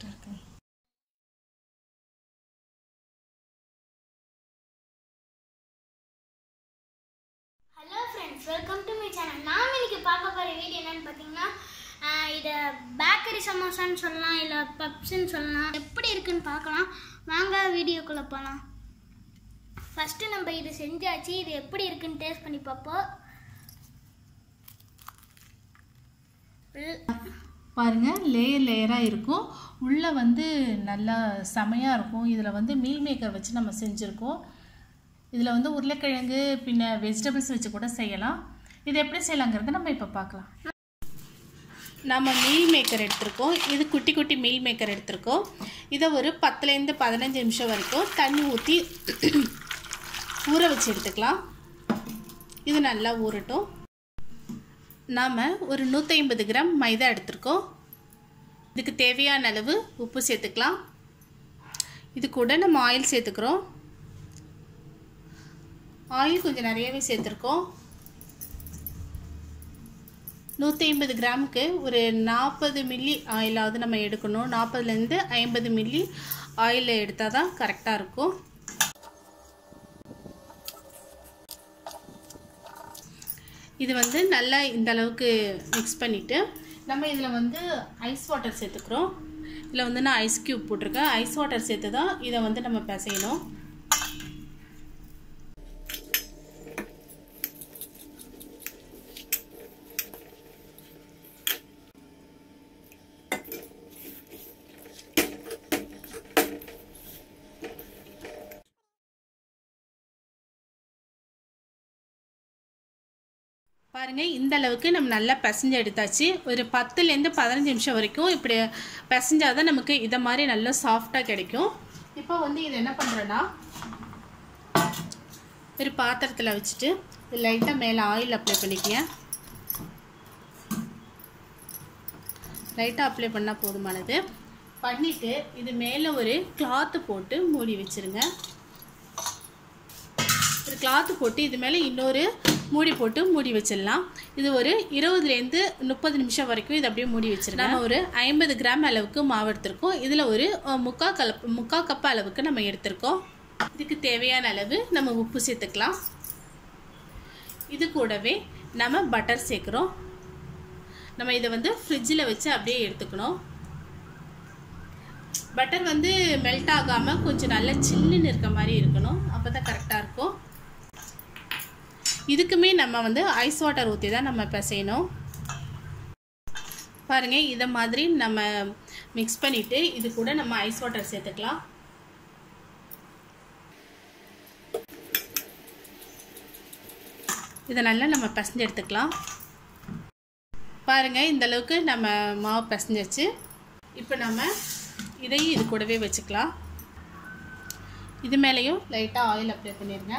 hello friends welcome to my channel நாம் இன்னைக்கு பார்க்க போகிற வீடியோ என்னன்னு பார்த்தீங்கன்னா ஆஹ் இதை பேக்கரி சமோசான்னு சொல்லலாம் இல்லை பப்ஸ்ன்னு சொல்லலாம் எப்படி இருக்குன்னு பார்க்கலாம் வாங்க வீடியோக்குள்ளே போகலாம் ஃபஸ்ட்டு நம்ம இது செஞ்சாச்சு இது எப்படி இருக்குன்னு டேஸ்ட் பண்ணி பார்ப்போம் பாருங்க லேயர் லேயராக இருக்கும் உள்ளே வந்து நல்லா செமையாக இருக்கும் இதில் வந்து மீல் மேக்கர் வச்சு நம்ம செஞ்சுருக்கோம் இதில் வந்து உருளைக்கிழங்கு பின்ன வெஜிடபிள்ஸ் வச்சு கூட செய்யலாம் இது எப்படி செய்யலாங்கிறத நம்ம இப்போ பார்க்கலாம் நம்ம மீல் மேக்கர் எடுத்திருக்கோம் இது குட்டி குட்டி மீல் மேக்கர் எடுத்திருக்கோம் இதை ஒரு பத்துலேருந்து பதினஞ்சு நிமிஷம் வரைக்கும் தண்ணி ஊற்றி ஊற வச்சு எடுத்துக்கலாம் இது நல்லா ஊறட்டும் நாம் ஒரு நூற்றி ஐம்பது கிராம் மைதா எடுத்திருக்கோம் இதுக்கு தேவையான அளவு உப்பு சேர்த்துக்கலாம் இது கூட நம்ம ஆயில் சேர்த்துக்கிறோம் ஆயில் கொஞ்சம் நிறையவே சேர்த்துருக்கோம் நூற்றி ஐம்பது கிராமுக்கு ஒரு நாற்பது மில்லி ஆயிலாவது நம்ம எடுக்கணும் நாற்பதுலேருந்து ஐம்பது மில்லி ஆயில் எடுத்தால் தான் கரெக்டாக இருக்கும் இது வந்து நல்லா இந்த அளவுக்கு மிக்ஸ் பண்ணிவிட்டு நம்ம இதில் வந்து ஐஸ் வாட்டர் சேர்த்துக்கிறோம் இதில் வந்து நான் ஐஸ் க்யூப் போட்டிருக்கேன் ஐஸ் வாட்டர் சேர்த்து தான் இதை வந்து நம்ம பிசையணும் பாருங்க இந்த அளவுக்கு நம்ம நல்லா பிசைஞ்சு எடுத்தாச்சு ஒரு பத்துலேருந்து பதினஞ்சு நிமிஷம் வரைக்கும் இப்படி பிசைஞ்சாதான் நமக்கு இதை மாதிரி நல்லா சாஃப்டாக கிடைக்கும் இப்போ வந்து இது என்ன பண்ணுறேன்னா ஒரு பாத்திரத்தில் வச்சுட்டு லைட்டாக மேலே ஆயில் அப்ளை பண்ணிக்கங்க லைட்டாக அப்ளை பண்ணால் போதுமானது பண்ணிவிட்டு இது மேலே ஒரு கிளாத்து போட்டு மூடி வச்சுருங்க ஒரு கிளாத்து போட்டு இது மேலே இன்னொரு மூடி போட்டு மூடி வச்சிடலாம் இது ஒரு இருபதுலேருந்து முப்பது நிமிஷம் வரைக்கும் இது அப்படியே மூடி வச்சிருக்கோம் நம்ம ஒரு ஐம்பது கிராம் அளவுக்கு மாவு எடுத்திருக்கோம் இதில் ஒரு முக்கால் கலப் முக்கால் கப் அளவுக்கு நம்ம எடுத்திருக்கோம் இதுக்கு தேவையான அளவு நம்ம உப்பு சேர்த்துக்கலாம் இது கூடவே நம்ம பட்டர் சேர்க்குறோம் நம்ம இதை வந்து ஃப்ரிட்ஜில் வச்சு அப்படியே எடுத்துக்கணும் பட்டர் வந்து மெல்ட் ஆகாமல் கொஞ்சம் நல்லா சில்லுன்னு இருக்க மாதிரி இருக்கணும் அப்போ தான் கரெக்டாக இருக்கும் இதுக்குமே நம்ம வந்து ஐஸ் வாட்டர் ஊற்றி தான் நம்ம பிசையணும் பாருங்கள் இதை மாதிரி நம்ம மிக்ஸ் பண்ணிவிட்டு இது கூட நம்ம ஐஸ் வாட்டர் சேர்த்துக்கலாம் இதை நல்லா நம்ம பிசைஞ்சு எடுத்துக்கலாம் பாருங்கள் இந்த அளவுக்கு நம்ம மாவு பிசைஞ்சாச்சு இப்போ நம்ம இதையும் இது கூடவே வச்சுக்கலாம் இது மேலேயும் லைட்டாக ஆயில் அப்ளை பண்ணிடுங்க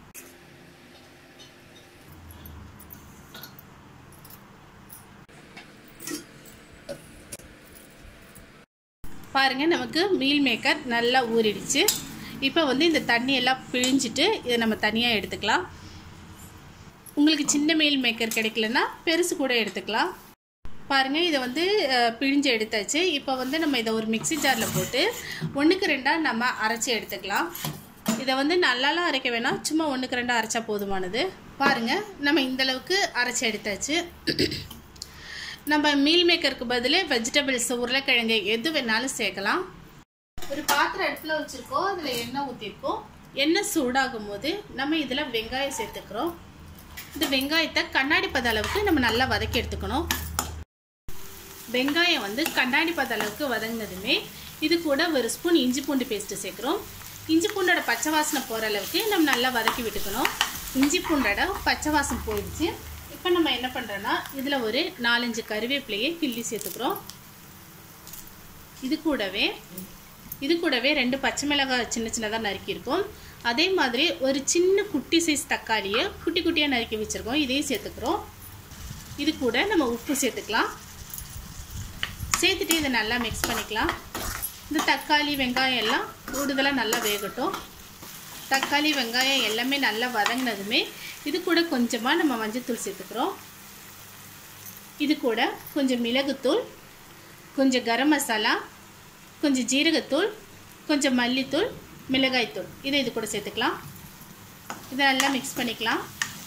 பாருங்கள் நமக்கு மீல் மேக்கர் நல்லா ஊறிடுச்சு இப்போ வந்து இந்த தண்ணியெல்லாம் பிழிஞ்சிட்டு இதை நம்ம தனியாக எடுத்துக்கலாம் உங்களுக்கு சின்ன மீல் மேக்கர் கிடைக்கலன்னா பெருசு கூட எடுத்துக்கலாம் பாருங்கள் இதை வந்து பிழிஞ்சு எடுத்தாச்சு இப்போ வந்து நம்ம இதை ஒரு மிக்சி ஜாரில் போட்டு ஒன்றுக்கு ரெண்டாக நம்ம அரைச்சி எடுத்துக்கலாம் இதை வந்து நல்லாலாம் அரைக்க வேணாம் சும்மா ஒன்றுக்கு ரெண்டாக அரைச்சா போதுமானது பாருங்கள் நம்ம இந்தளவுக்கு அரைச்சி எடுத்தாச்சு நம்ம மீல் மேக்கருக்கு பதில் வெஜிடபிள்ஸ் உருளைக்கிழங்கு எது வேணாலும் சேர்க்கலாம் ஒரு பாத்திரம் அடுப்பில் வச்சுருக்கோம் அதில் எண்ணெய் ஊற்றிருக்கோம் எண்ணெய் சூடாகும் போது நம்ம இதில் வெங்காயம் சேர்த்துக்கிறோம் இந்த வெங்காயத்தை கண்ணாடி பத அளவுக்கு நம்ம நல்லா வதக்கி எடுத்துக்கணும் வெங்காயம் வந்து கண்ணாடி பத அளவுக்கு வதங்கினதுமே இது கூட ஒரு ஸ்பூன் இஞ்சி பூண்டு பேஸ்ட்டு சேர்க்குறோம் இஞ்சி பூண்டோட பச்சை வாசனை போகிற அளவுக்கு நம்ம நல்லா வதக்கி விட்டுக்கணும் இஞ்சி பூண்டோட பச்சை வாசனை போயிடுச்சு இப்போ நம்ம என்ன பண்ணுறோன்னா இதில் ஒரு நாலஞ்சு கருவேப்பிலையை கிள்ளி சேர்த்துக்கிறோம் இது கூடவே இது கூடவே ரெண்டு பச்சை மிளகாய் சின்ன சின்னதாக நறுக்கியிருக்கோம் அதே மாதிரி ஒரு சின்ன குட்டி சைஸ் தக்காளியை குட்டி குட்டியாக நறுக்கி வச்சுருக்கோம் இதையும் சேர்த்துக்கிறோம் இது கூட நம்ம உப்பு சேர்த்துக்கலாம் சேர்த்துட்டு இதை நல்லா மிக்ஸ் பண்ணிக்கலாம் இந்த தக்காளி வெங்காயம் எல்லாம் கூடுதலாக நல்லா வேகட்டும் தக்காளி வெங்காயம் எல்லாமே நல்லா வதங்கினதுமே இது கூட கொஞ்சமாக நம்ம மஞ்சத்தூள் சேர்த்துக்கிறோம் இது கூட கொஞ்சம் மிளகுத்தூள் கொஞ்சம் கரம் மசாலா கொஞ்சம் ஜீரகத்தூள் கொஞ்சம் மல்லித்தூள் மிளகாய்த்தூள் இதை இது கூட சேர்த்துக்கலாம் இதை நல்லா மிக்ஸ் பண்ணிக்கலாம்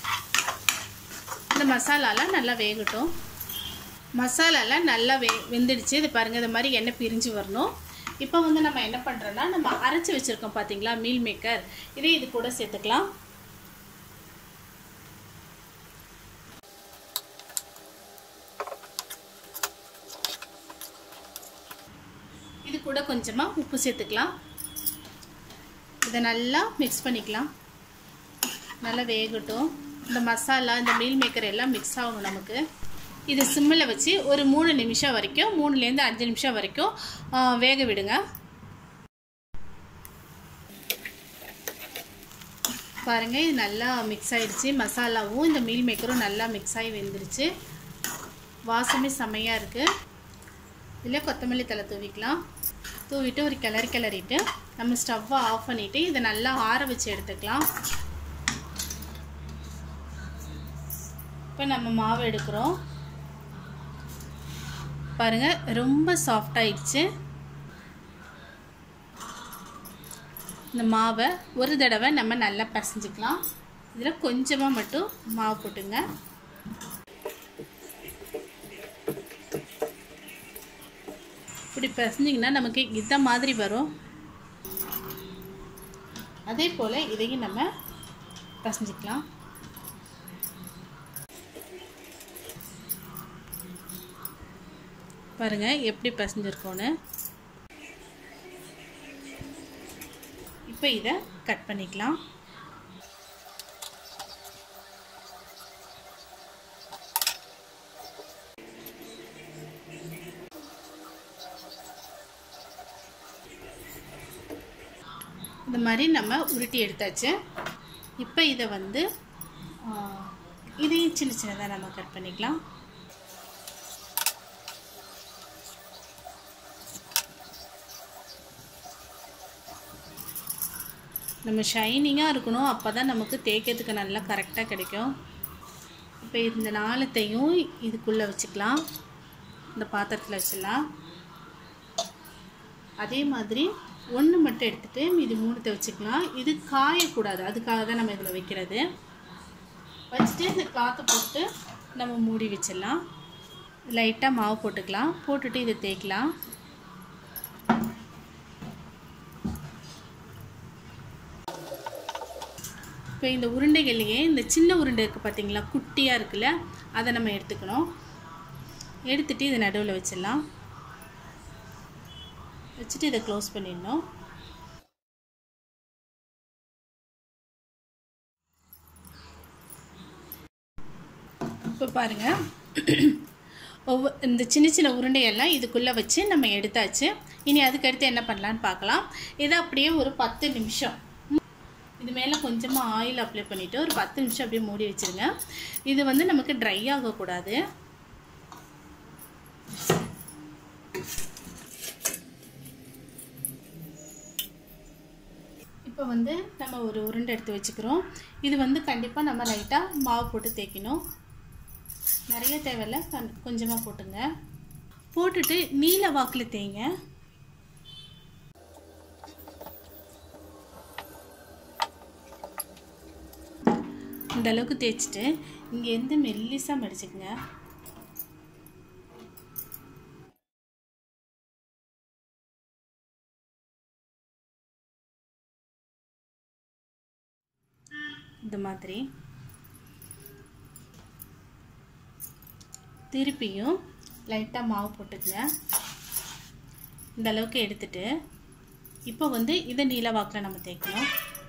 இந்த மசாலாலாம் நல்லா வேகட்டும் மசாலாலாம் நல்லா வே வெந்துடுச்சு இது பாருங்கள் இது மாதிரி எண்ணெய் பிரிஞ்சு வரணும் இப்போ வந்து நம்ம என்ன பண்ணுறோன்னா நம்ம அரைச்சி வச்சுருக்கோம் பார்த்தீங்களா மீல் மேக்கர் இதை இது கூட சேர்த்துக்கலாம் இது கூட கொஞ்சமாக உப்பு சேர்த்துக்கலாம் இதை நல்லா மிக்ஸ் பண்ணிக்கலாம் நல்லா வேகட்டும் இந்த மசாலா இந்த மீல் மேக்கர் எல்லாம் மிக்ஸ் ஆகணும் நமக்கு இது சிம்மில் வச்சு ஒரு மூணு நிமிஷம் வரைக்கும் மூணுலேருந்து அஞ்சு நிமிஷம் வரைக்கும் ஆ, வேக விடுங்க பாருங்கள் இது நல்லா மிக்ஸ் ஆயிடுச்சு மசாலாவும் இந்த மீல் மேக்கரும் நல்லா மிக்ஸ் ஆகி வெந்துருச்சு வாசமே செம்மையாக இருக்குது இதில் கொத்தமல்லி தலை தூவிக்கலாம் தூவிட்டு ஒரு கிளறி கிளறிட்டு நம்ம ஸ்டவ்வை ஆஃப் பண்ணிவிட்டு இதை நல்லா ஆற வச்சு எடுத்துக்கலாம் இப்போ நம்ம மாவு எடுக்கிறோம் பாருங்கள் ரொம்ப சாஃப்ட் ஆயிடுச்சு இந்த மாவை ஒரு தடவை நம்ம நல்லா பிசைஞ்சிக்கலாம் இதில் கொஞ்சமாக மட்டும் மாவு போட்டுங்க இப்படி பிசைஞ்சிங்கன்னா நமக்கு இந்த மாதிரி வரும் அதே போல் இதையும் நம்ம பிசைஞ்சிக்கலாம் பாருங்க எப்படி பிசைஞ்சிருக்கோன்னு இப்போ இதை கட் பண்ணிக்கலாம் இந்த மாதிரி நம்ம உருட்டி எடுத்தாச்சு இப்போ இதை வந்து ஆ, இதையும் சின்ன சின்னதாக நம்ம கட் பண்ணிக்கலாம் நம்ம ஷைனிங்காக இருக்கணும் அப்போ தான் நமக்கு தேய்க்கிறதுக்கு நல்லா கரெக்டாக கிடைக்கும் இப்போ இந்த நாளத்தையும் இதுக்குள்ளே வச்சுக்கலாம் இந்த பாத்திரத்தில் வச்சிடலாம் அதே மாதிரி ஒன்று மட்டும் எடுத்துகிட்டு மீதி மூணுத்தை வச்சுக்கலாம் இது காயக்கூடாது அதுக்காக தான் நம்ம இதில் வைக்கிறது வச்சுட்டு இந்த கிளாத்தை போட்டு நம்ம மூடி வச்சிடலாம் லைட்டாக மாவு போட்டுக்கலாம் போட்டுட்டு இதை தேய்க்கலாம் இப்போ இந்த உருண்டைகள்லையே இந்த சின்ன உருண்டை இருக்குது பார்த்தீங்களா குட்டியாக இருக்குல்ல அதை நம்ம எடுத்துக்கணும் எடுத்துட்டு இதை நடுவில் வச்சிடலாம் வச்சுட்டு இதை க்ளோஸ் பண்ணிடணும் இப்போ பாருங்கள் ஒவ்வொரு இந்த சின்ன சின்ன உருண்டையெல்லாம் இதுக்குள்ளே வச்சு நம்ம எடுத்தாச்சு இனி அதுக்கடுத்து என்ன பண்ணலான்னு பார்க்கலாம் இதை அப்படியே ஒரு பத்து நிமிஷம் இது மேலே கொஞ்சமாக ஆயில் அப்ளை பண்ணிவிட்டு ஒரு பத்து நிமிஷம் அப்படியே மூடி வச்சுருங்க இது வந்து நமக்கு ட்ரை ஆகக்கூடாது இப்போ வந்து நம்ம ஒரு உருண்டை எடுத்து வச்சுக்கிறோம் இது வந்து கண்டிப்பாக நம்ம லைட்டாக மாவு போட்டு தேய்க்கணும் நிறைய தேவையில்ல கண்- கொஞ்சமாக போட்டுங்க போட்டுட்டு நீல வாக்கில் தேய்ங்க இந்த அளவுக்கு தேய்ச்சிட்டு இங்கேருந்து மெல்லிசாக மடிச்சுக்கங்க இந்த மாதிரி திருப்பியும் லைட்டாக மாவு போட்டுக்கங்க இந்த அளவுக்கு எடுத்துட்டு இப்போ வந்து இதை நீல வாக்கில் நம்ம தேய்க்கணும்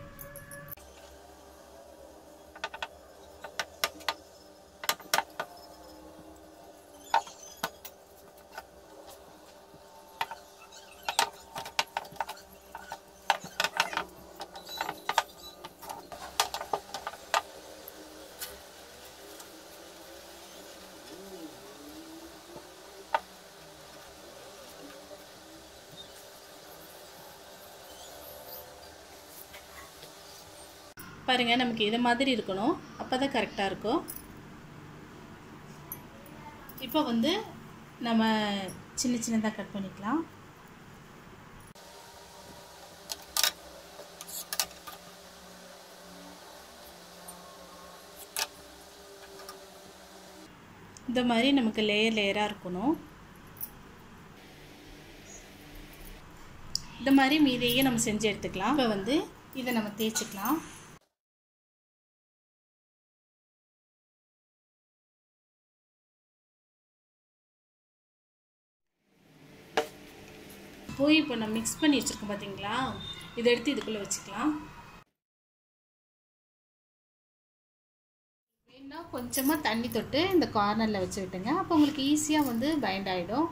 பாருங்கள் நமக்கு இது மாதிரி இருக்கணும் அப்போ தான் கரெக்டாக இருக்கும் இப்போ வந்து நம்ம சின்ன சின்னதாக கட் பண்ணிக்கலாம் இந்த மாதிரி நமக்கு லேயர் லேயராக இருக்கணும் இந்த மாதிரி மீதியே நம்ம செஞ்சு எடுத்துக்கலாம் இப்போ வந்து இதை நம்ம தேய்ச்சிக்கலாம் போய் இப்போ நம்ம மிக்ஸ் பண்ணி வச்சுருக்கோம் பார்த்தீங்களா இதை எடுத்து இதுக்குள்ளே வச்சுக்கலாம் வேணா கொஞ்சமாக தண்ணி தொட்டு இந்த கார்னரில் வச்சு விட்டுங்க அப்போ உங்களுக்கு ஈஸியாக வந்து பைண்ட் ஆகிடும்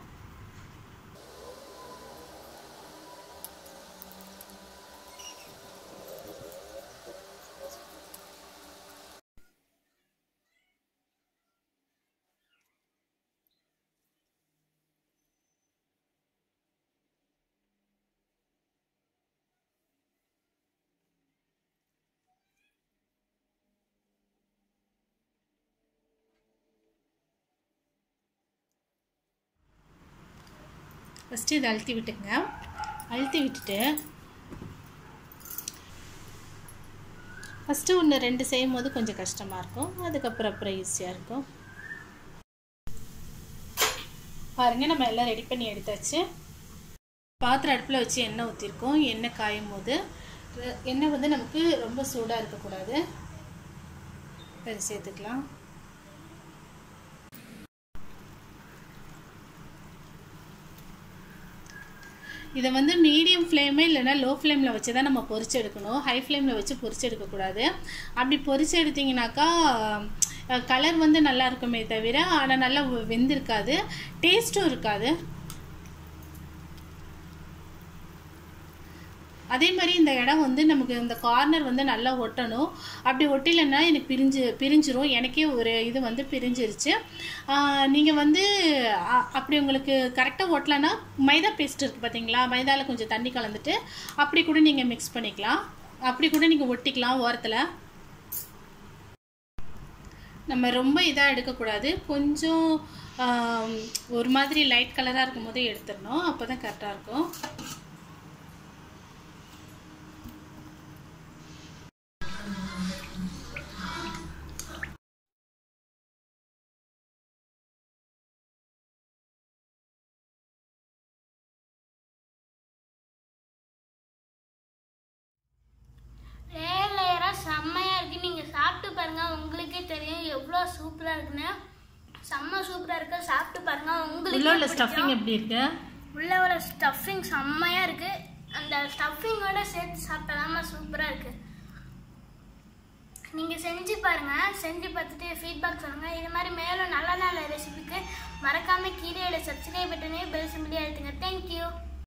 ஃபஸ்ட்டு இதை அழுத்தி விட்டுங்க அழுத்தி விட்டுட்டு ஃபஸ்ட்டு ஒன்று ரெண்டு செய்யும் போது கொஞ்சம் கஷ்டமாக இருக்கும் அதுக்கப்புறம் அப்புறம் ஈஸியாக இருக்கும் பாருங்கள் நம்ம எல்லாம் ரெடி பண்ணி எடுத்தாச்சு பாத்திரம் அடுப்பில் வச்சு எண்ணெய் ஊற்றிருக்கோம் எண்ணெய் காயும் போது எண்ணெய் வந்து நமக்கு ரொம்ப சூடாக இருக்கக்கூடாது சரி சேர்த்துக்கலாம் இதை வந்து மீடியம் ஃப்ளேமே இல்லைன்னா லோ ஃப்ளேமில் வச்சு தான் நம்ம பொரிச்சு எடுக்கணும் ஹை ஃப்ளேமில் வச்சு பொரிச்சு எடுக்கக்கூடாது அப்படி பொரிச்சு எடுத்திங்கனாக்கா கலர் வந்து நல்லா இருக்குமே தவிர ஆனால் நல்லா வெந்திருக்காது டேஸ்ட்டும் இருக்காது அதே மாதிரி இந்த இடம் வந்து நமக்கு இந்த கார்னர் வந்து நல்லா ஒட்டணும் அப்படி ஒட்டிலன்னா எனக்கு பிரிஞ்சு பிரிஞ்சிரும் எனக்கே ஒரு இது வந்து பிரிஞ்சிருச்சு நீங்கள் வந்து அப்படி உங்களுக்கு கரெக்டாக ஒட்டலைன்னா மைதா பேஸ்ட் இருக்குது பார்த்தீங்களா மைதாவில் கொஞ்சம் தண்ணி கலந்துட்டு அப்படி கூட நீங்கள் மிக்ஸ் பண்ணிக்கலாம் அப்படி கூட நீங்கள் ஒட்டிக்கலாம் ஓரத்தில் நம்ம ரொம்ப இதாக எடுக்கக்கூடாது கொஞ்சம் ஒரு மாதிரி லைட் கலராக இருக்கும் போதே எடுத்துடணும் அப்போ தான் கரெக்டாக இருக்கும் லேயர் லேயராக செம்மையாக இருக்குது நீங்கள் சாப்பிட்டு பாருங்கள் உங்களுக்கே தெரியும் எவ்வளோ சூப்பராக இருக்குன்னு செம்ம சூப்பராக இருக்கு சாப்பிட்டு பாருங்கள் உள்ள உள்ள உங்களுக்கு ஸ்டஃபிங் எப்படி இருக்கு உள்ள உள்ள ஸ்டஃபிங் செம்மையாக இருக்குது அந்த ஸ்டஃபிங்கோட சேர்த்து சாப்பிட்டாதாம சூப்பராக இருக்குது நீங்கள் செஞ்சு பாருங்கள் செஞ்சு பார்த்துட்டு ஃபீட்பேக் சொல்லுங்கள் இது மாதிரி மேலும் நல்ல நல்ல ரெசிபிக்கு மறக்காமல் கீழே சப்ஸ்கிரைப் பட்டனே பெல் சிம்பிளே அழுத்துங்க தேங்க்யூ